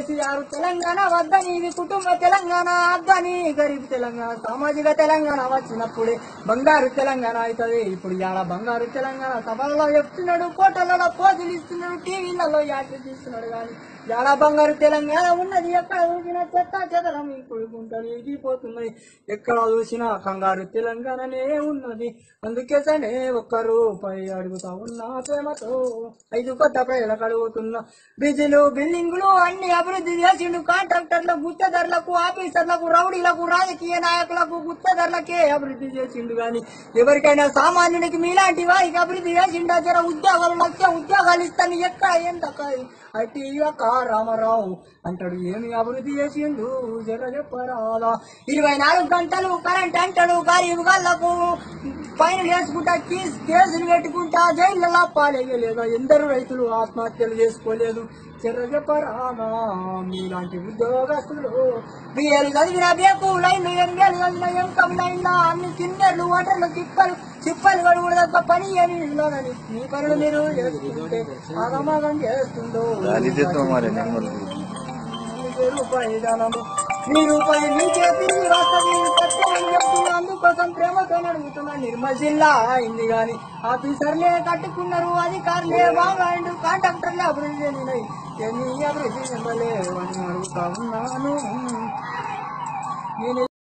కేసీఆర్ తెలంగాణ వద్దని ఇది కుటుంబ తెలంగాణ వద్దని గరీబ్ తెలంగాణ సామాజిక తెలంగాణ వచ్చినప్పుడే బంగారు తెలంగాణ అవుతుంది ఇప్పుడు ఇవాళ బంగారు తెలంగాణ సభలలో చెప్తున్నాడు కోటలలో పోజులు ఇస్తున్నాడు టీవీలలో యాత్ర తీస్తున్నాడు కానీ ఇవాళ బంగారు తెలంగాణ ఉన్నది ఎక్కడ చూసినా చెత్త చెదరం కొడుకుంటారు ఎగిపోతున్నాయి ఎక్కడ చూసినా కంగారు తెలంగాణనే ఉన్నది అందుకే సనే ఒక్క రూపాయి అడుగుతా ఉన్నా ప్రేమతో ఐదు కొత్త ప్రజలకు అడుగుతున్నా బిజీలు బిల్డింగులు అన్ని అభివృద్ధి చేసిండు కాంట్రాక్టర్లకు గుత్తదారులకు ఆఫీసర్లకు రౌడీలకు రాజకీయ నాయకులకు గుత్తదారులకే అభివృద్ధి చేసిండు గాని ఎవరికైనా సామాన్యుడికి మీలాంటి వారికి అభివృద్ధి చేసిండా జర ఉద్యోగాలు లక్ష ఉద్యోగాలు ఇస్తాను ఎక్కడ ఎంత ఐటీ యొక్క రామారావు అంటాడు ఏమి అభివృద్ధి చేసిండు జర చెప్పరాదా ఇరవై నాలుగు గంటలు కరెంట్ అంటాడు గరీబ్ గాళ్లకు పైన వేసుకుంటా కేసు కేసులు పెట్టుకుంటా జైళ్ళలో పాలేయలేదా ఎందరు రైతులు ఆత్మహత్యలు చేసుకోలేదు చెర్ర చెప్పరాదా మీలాంటి ఉద్యోగస్తులు బిఏలు చదివిన బేకు లైన్లు ఎనిమిదేలు చదివిన ఎంకం లైన్ల అన్ని కిన్నెర్లు ఓటర్లు తిప్పలు చిప్పలు కూడా తప్ప పని ఏమి ఉండదని మీ పనులు మీరు చేసుకుంటే ఆగమాగం చేస్తుందో మీకే రూపాయి ధనము మీ రూపాయి మీకే తిరిగి వస్తుంది సత్యమని చెప్తున్నా అందుకోసం ప్రేమతో అడుగుతున్నా నిర్మల్ జిల్లా అయింది గాని ఆఫీసర్లే కట్టుకున్నారు అధికారులే బాగా కాంట్రాక్టర్లే అభివృద్ధి చెందినాయి ఎన్ని అభివృద్ధి చెందలేవని అడుగుతా ఉన్నాను నేను